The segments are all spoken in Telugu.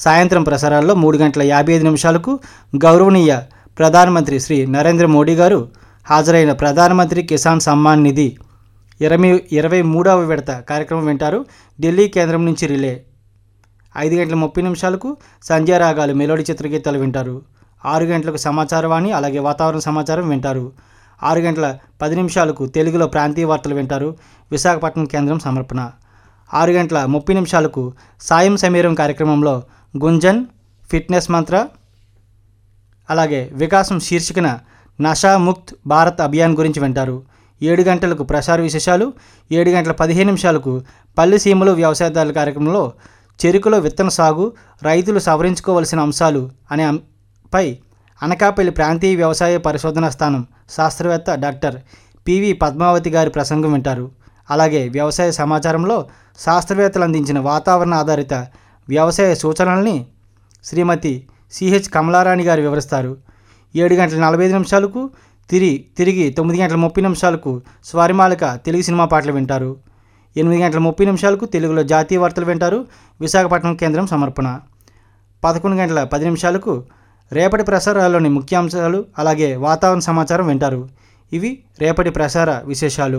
సాయంత్రం ప్రసారాల్లో మూడు గంటల యాభై ఐదు నిమిషాలకు గౌరవనీయ ప్రధానమంత్రి శ్రీ నరేంద్ర మోడీ గారు హాజరైన ప్రధానమంత్రి కిసాన్ సమ్మాన్ నిధి ఇరవై ఇరవై మూడవ విడత కార్యక్రమం వింటారు ఢిల్లీ కేంద్రం నుంచి రిలే ఐదు గంటల ముప్పై నిమిషాలకు సంధ్యా రాగాలు మెలోడీ చిత్రగీతాలు వింటారు ఆరు గంటలకు సమాచారవాణి అలాగే వాతావరణ సమాచారం వింటారు ఆరు గంటల పది నిమిషాలకు తెలుగులో ప్రాంతీయ వార్తలు వింటారు విశాఖపట్నం కేంద్రం సమర్పణ ఆరు గంటల ముప్పై నిమిషాలకు సాయం సమీరం కార్యక్రమంలో గుంజన్ ఫిట్నెస్ మంత్ర అలాగే వికాసం శీర్షికన నషా ముక్త్ భారత్ అభియాన్ గురించి వింటారు ఏడు గంటలకు ప్రసార విశేషాలు ఏడు గంటల పదిహేను నిమిషాలకు పల్లి సీమలు వ్యవసాయదారుల కార్యక్రమంలో చెరుకులో విత్తన సాగు రైతులు సవరించుకోవలసిన అంశాలు అనే అం- పై అనకాపల్లి ప్రాంతీయ వ్యవసాయ పరిశోధనా స్థానం శాస్త్రవేత్త డాక్టర్ పివి పద్మావతి గారి ప్రసంగం వింటారు అలాగే వ్యవసాయ సమాచారంలో శాస్త్రవేత్తలు అందించిన వాతావరణ ఆధారిత వ్యవసాయ సూచనల్ని శ్రీమతి సిహెచ్ కమలారాణి గారు వివరిస్తారు ఏడు గంటల నలభై ఐదు నిమిషాలకు తిరిగి తిరిగి తొమ్మిది గంటల ముప్పై నిమిషాలకు స్వరిమాలిక తెలుగు సినిమా పాటలు వింటారు ఎనిమిది గంటల ముప్పై నిమిషాలకు తెలుగులో జాతీయ వార్తలు వింటారు విశాఖపట్నం కేంద్రం సమర్పణ పదకొండు గంటల పది నిమిషాలకు రేపటి ప్రసారాల్లోని ముఖ్యాంశాలు అలాగే వాతావరణ సమాచారం వింటారు ఇవి రేపటి ప్రసార విశేషాలు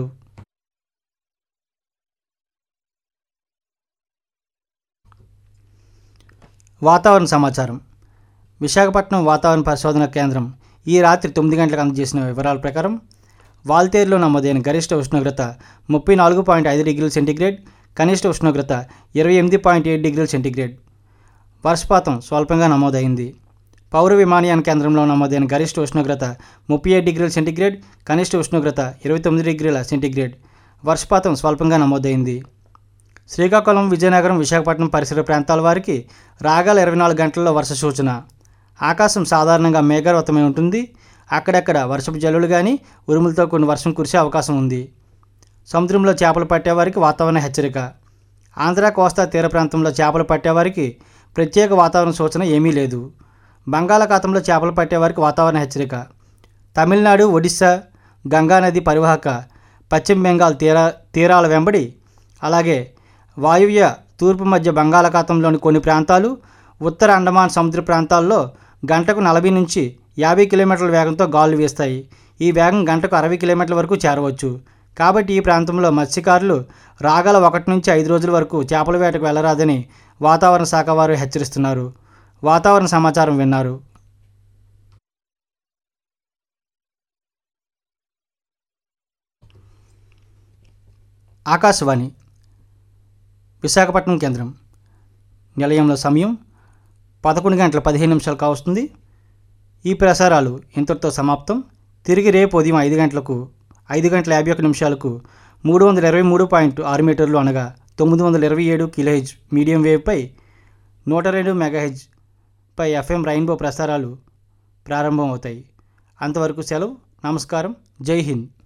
వాతావరణ సమాచారం విశాఖపట్నం వాతావరణ పరిశోధన కేంద్రం ఈ రాత్రి తొమ్మిది గంటలకు అందజేసిన వివరాల ప్రకారం వాల్తేరులో నమోదైన గరిష్ట ఉష్ణోగ్రత ముప్పై నాలుగు పాయింట్ ఐదు డిగ్రీల సెంటీగ్రేడ్ కనిష్ట ఉష్ణోగ్రత ఇరవై ఎనిమిది పాయింట్ ఏడు డిగ్రీల సెంటీగ్రేడ్ వర్షపాతం స్వల్పంగా నమోదైంది పౌర విమానయాన కేంద్రంలో నమోదైన గరిష్ట ఉష్ణోగ్రత ముప్పై ఏడు డిగ్రీల సెంటీగ్రేడ్ కనిష్ట ఉష్ణోగ్రత ఇరవై తొమ్మిది డిగ్రీల సెంటీగ్రేడ్ వర్షపాతం స్వల్పంగా నమోదైంది శ్రీకాకుళం విజయనగరం విశాఖపట్నం పరిసర ప్రాంతాల వారికి రాగల ఇరవై నాలుగు గంటల్లో వర్ష సూచన ఆకాశం సాధారణంగా మేఘావృతమై ఉంటుంది అక్కడక్కడ వర్షపు జల్లులు కానీ ఉరుములతో కొన్ని వర్షం కురిసే అవకాశం ఉంది సముద్రంలో చేపలు పట్టేవారికి వాతావరణ హెచ్చరిక ఆంధ్ర కోస్తా తీర ప్రాంతంలో చేపలు పట్టేవారికి ప్రత్యేక వాతావరణ సూచన ఏమీ లేదు బంగాళాఖాతంలో చేపలు పట్టేవారికి వాతావరణ హెచ్చరిక తమిళనాడు ఒడిశా గంగానది పరివాహక పశ్చిమ బెంగాల్ తీర తీరాల వెంబడి అలాగే వాయువ్య తూర్పు మధ్య బంగాళాఖాతంలోని కొన్ని ప్రాంతాలు ఉత్తర అండమాన్ సముద్ర ప్రాంతాల్లో గంటకు నలభై నుంచి యాభై కిలోమీటర్ల వేగంతో గాలులు వీస్తాయి ఈ వేగం గంటకు అరవై కిలోమీటర్ల వరకు చేరవచ్చు కాబట్టి ఈ ప్రాంతంలో మత్స్యకారులు రాగల ఒకటి నుంచి ఐదు రోజుల వరకు చేపల వేటకు వెళ్ళరాదని వాతావరణ శాఖ వారు హెచ్చరిస్తున్నారు వాతావరణ సమాచారం విన్నారు ఆకాశవాణి విశాఖపట్నం కేంద్రం నిలయంలో సమయం పదకొండు గంటల పదిహేను నిమిషాలు కావస్తుంది ఈ ప్రసారాలు ఇంతటితో సమాప్తం తిరిగి రేపు ఉదయం ఐదు గంటలకు ఐదు గంటల యాభై ఒక్క నిమిషాలకు మూడు వందల ఇరవై మూడు పాయింట్ ఆరు మీటర్లు అనగా తొమ్మిది వందల ఇరవై ఏడు కిలోహెజ్ మీడియం వేవ్పై నూట రెండు మెగాహెజ్ పై ఎఫ్ఎం రైన్బో ప్రసారాలు ప్రారంభం అవుతాయి అంతవరకు సెలవు నమస్కారం జై హింద్